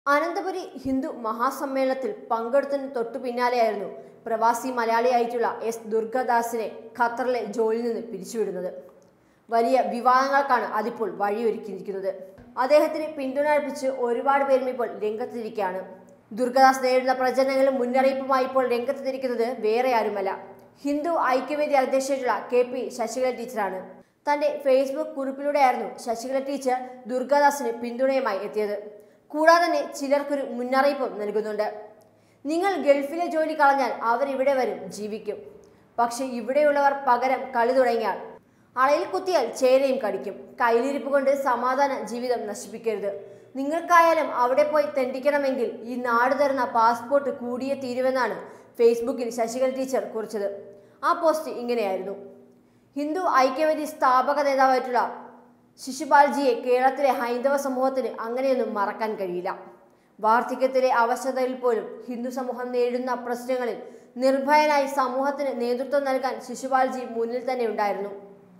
അനന്തപുരി ഹിന്ദു മഹാസമ്മേളനത്തിൽ പങ്കെടുത്തതിന് തൊട്ടു പിന്നാലെയായിരുന്നു പ്രവാസി മലയാളിയായിട്ടുള്ള എസ് ദുർഗദാസിനെ ഖത്തറിലെ ജോലിയിൽ നിന്ന് പിരിച്ചുവിടുന്നത് വലിയ വിവാദങ്ങൾക്കാണ് അതിപ്പോൾ വഴിയൊരുക്കിയിരിക്കുന്നത് അദ്ദേഹത്തിന് പിന്തുണ അർപ്പിച്ച് ഒരുപാട് പേരും ഇപ്പോൾ രംഗത്തിരിക്കുകയാണ് ദുർഗദാസ് നേരിടുന്ന പ്രചരണങ്ങളും മുന്നറിയിപ്പുമായി ഇപ്പോൾ രംഗത്തെത്തിയിരിക്കുന്നത് വേറെ ആരുമല്ല ഹിന്ദു ഐക്യവേദി അധ്യക്ഷയായിട്ടുള്ള കെ പി ശശികല ടീച്ചറാണ് തന്റെ ഫേസ്ബുക്ക് കുറിപ്പിലൂടെയായിരുന്നു ശശികല ടീച്ചർ ദുർഗദാസിന് പിന്തുണയുമായി എത്തിയത് കൂടാതെ തന്നെ ചിലർക്കൊരു മുന്നറിയിപ്പും നൽകുന്നുണ്ട് നിങ്ങൾ ഗൾഫിലെ ജോലി കളഞ്ഞാൽ അവർ ഇവിടെ വരും ജീവിക്കും പക്ഷെ ഇവിടെയുള്ളവർ പകരം കളി തുടങ്ങിയാൽ അളയിൽ കുത്തിയാൽ ചേരയും കടിക്കും കയ്യിലിരിപ്പ് കൊണ്ട് സമാധാന ജീവിതം നശിപ്പിക്കരുത് നിങ്ങൾക്കായാലും അവിടെ പോയി തെണ്ടിക്കണമെങ്കിൽ ഈ നാട് തരുന്ന പാസ്പോർട്ട് കൂടിയേ തീരുവെന്നാണ് ഫേസ്ബുക്കിൽ ശശികല ടീച്ചർ കുറിച്ചത് ആ പോസ്റ്റ് ഇങ്ങനെയായിരുന്നു ഹിന്ദു ഐക്യവേദി സ്ഥാപക നേതാവായിട്ടുള്ള ശിശുപാൽജിയെ കേരളത്തിലെ ഹൈന്ദവ സമൂഹത്തിന് അങ്ങനെയൊന്നും മറക്കാൻ കഴിയില്ല വാർദ്ധക്യത്തിലെ അവശതയിൽ പോലും ഹിന്ദു സമൂഹം നേരിടുന്ന പ്രശ്നങ്ങളിൽ നിർഭയനായി സമൂഹത്തിന് നേതൃത്വം നൽകാൻ ശിശുപാൽജി മുന്നിൽ തന്നെ ഉണ്ടായിരുന്നു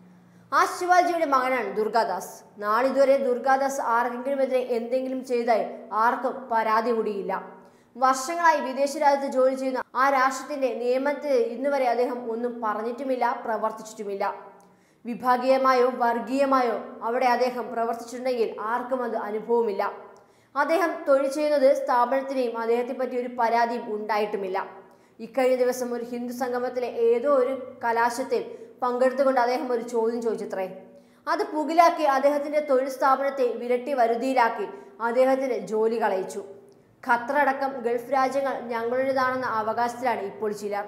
ആ ശിവാജിയുടെ മകനാണ് ദുർഗാദാസ് നാളിതുവരെ ദുർഗാദാസ് ആർക്കെങ്കിലുമെതിരെ എന്തെങ്കിലും ചെയ്തായി ആർക്കും പരാതി കൂടിയില്ല വർഷങ്ങളായി വിദേശ രാജ്യത്ത് ജോലി ചെയ്യുന്ന ആ രാഷ്ട്രത്തിന്റെ നിയമത്തിൽ ഇന്നുവരെ അദ്ദേഹം ഒന്നും പറഞ്ഞിട്ടുമില്ല പ്രവർത്തിച്ചിട്ടുമില്ല വിഭാഗീയമായോ വർഗീയമായോ അവിടെ അദ്ദേഹം പ്രവർത്തിച്ചിട്ടുണ്ടെങ്കിൽ ആർക്കും അത് അനുഭവമില്ല അദ്ദേഹം തൊഴിൽ ചെയ്യുന്നത് സ്ഥാപനത്തിനെയും അദ്ദേഹത്തെ പറ്റി ഒരു പരാതിയും ഉണ്ടായിട്ടുമില്ല ഇക്കഴിഞ്ഞ ദിവസം ഒരു ഹിന്ദു സംഗമത്തിലെ ഏതോ ഒരു കലാശത്തിൽ പങ്കെടുത്തുകൊണ്ട് അദ്ദേഹം ഒരു ചോദ്യം ചോദിച്ചത്രേ അത് പുകിലാക്കി അദ്ദേഹത്തിന്റെ തൊഴിൽ സ്ഥാപനത്തെ വിരട്ടി വരുതിയിലാക്കി അദ്ദേഹത്തിന് ജോലി കളയിച്ചു ഖത്തറടക്കം ഗൾഫ് രാജ്യങ്ങൾ ഞങ്ങളുടേതാണെന്ന അവകാശത്തിലാണ് ഇപ്പോൾ ചിലർ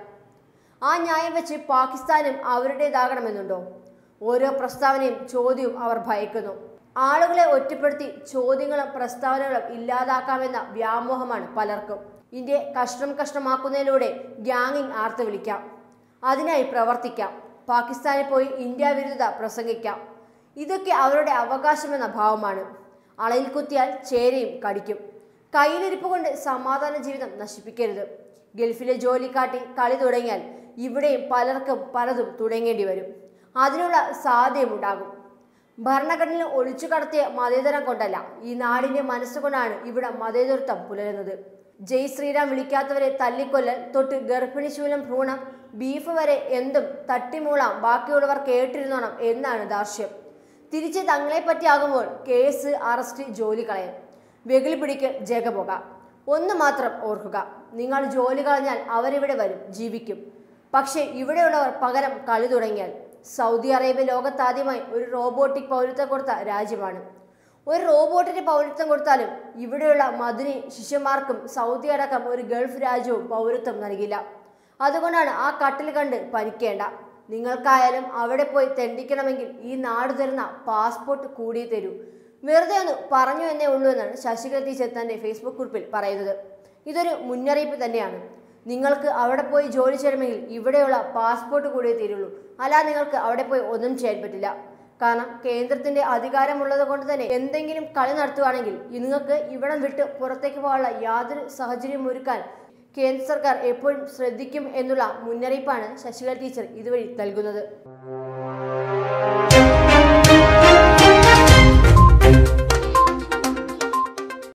ആ ന്യായം വെച്ച് പാകിസ്ഥാനും അവരുടേതാകണമെന്നുണ്ടോ ഓരോ പ്രസ്താവനയും ചോദ്യവും അവർ ഭയക്കുന്നു ആളുകളെ ഒറ്റപ്പെടുത്തി ചോദ്യങ്ങളും പ്രസ്താവനകളും ഇല്ലാതാക്കാമെന്ന വ്യാമോഹമാണ് പലർക്കും ഇന്ത്യയെ കഷ്ണം കഷ്ണമാക്കുന്നതിലൂടെ ഗ്യാങ്ങിങ് ആർത്ത് വിളിക്കാം അതിനായി പ്രവർത്തിക്കാം പാകിസ്ഥാനിൽ പോയി ഇന്ത്യ വിരുദ്ധത പ്രസംഗിക്കാം ഇതൊക്കെ അവരുടെ അവകാശമെന്ന ഭാവമാണ് അളയിൽ കുത്തിയാൽ ചേരയും കടിക്കും കയ്യിലിരിപ്പ് കൊണ്ട് സമാധാന ജീവിതം നശിപ്പിക്കരുത് ഗൾഫിലെ ജോലി കാട്ടി കളി തുടങ്ങിയാൽ ഇവിടെയും പലർക്കും പലതും തുടങ്ങേണ്ടി വരും അതിനുള്ള സാധ്യതയുണ്ടാകും ഭരണഘടനയിൽ ഒളിച്ചു കടത്തിയ മതേതരം കൊണ്ടല്ല ഈ നാടിന്റെ മനസ്സുകൊണ്ടാണ് ഇവിടെ മതേതരത്വം പുലരുന്നത് ജയ് ശ്രീറാം വിളിക്കാത്തവരെ തല്ലിക്കൊല്ലൽ തൊട്ട് ഗർഭിണി ശൂലം ഭ്രൂണം ബീഫ് വരെ എന്തും തട്ടിമൂളാം ബാക്കിയുള്ളവർ കേട്ടിരുന്നോണം എന്നാണ് ദാർഷ്യം തിരിച്ച് തങ്ങളെ പറ്റിയാകുമ്പോൾ കേസ് അറസ്റ്റ് ജോലി കളയൽ വെകിളി പിടിക്കൽ ജഗപുക ഒന്ന് മാത്രം ഓർക്കുക നിങ്ങൾ ജോലി കളഞ്ഞാൽ അവരിവിടെ വരും ജീവിക്കും പക്ഷേ ഇവിടെയുള്ളവർ പകരം കളി തുടങ്ങിയാൽ സൗദി അറേബ്യ ലോകത്താദ്യമായി ഒരു റോബോട്ടിക് പൗരത്വം കൊടുത്ത രാജ്യമാണ് ഒരു റോബോട്ടിന് പൗരത്വം കൊടുത്താലും ഇവിടെയുള്ള മധുനി ശിഷ്യന്മാർക്കും സൗദി അടക്കം ഒരു ഗൾഫ് രാജ്യവും പൗരത്വം നൽകില്ല അതുകൊണ്ടാണ് ആ കട്ടിൽ കണ്ട് പനിക്കേണ്ട നിങ്ങൾക്കായാലും അവിടെ പോയി തെണ്ടിക്കണമെങ്കിൽ ഈ നാട് തരുന്ന പാസ്പോർട്ട് കൂടി തരൂ വെറുതെ ഒന്ന് പറഞ്ഞു എന്നേ ഉള്ളൂ എന്നാണ് ശശികല ടീച്ചർ തന്റെ ഫേസ്ബുക്ക് കുറിപ്പിൽ പറയുന്നത് ഇതൊരു മുന്നറിയിപ്പ് തന്നെയാണ് നിങ്ങൾക്ക് അവിടെ പോയി ജോലി ചെയ്യണമെങ്കിൽ ഇവിടെയുള്ള പാസ്പോർട്ട് കൂടിയേ തീരുള്ളൂ അല്ലാതെ നിങ്ങൾക്ക് അവിടെ പോയി ഒന്നും ചെയ്യാൻ പറ്റില്ല കാരണം കേന്ദ്രത്തിന്റെ അധികാരമുള്ളത് കൊണ്ട് തന്നെ എന്തെങ്കിലും കളി നടത്തുവാണെങ്കിൽ നിങ്ങൾക്ക് ഇവിടം വിട്ട് പുറത്തേക്ക് പോകാനുള്ള യാതൊരു സാഹചര്യവും ഒരുക്കാൻ കേന്ദ്ര സർക്കാർ എപ്പോഴും ശ്രദ്ധിക്കും എന്നുള്ള മുന്നറിയിപ്പാണ് ശശികല ടീച്ചർ ഇതുവഴി നൽകുന്നത്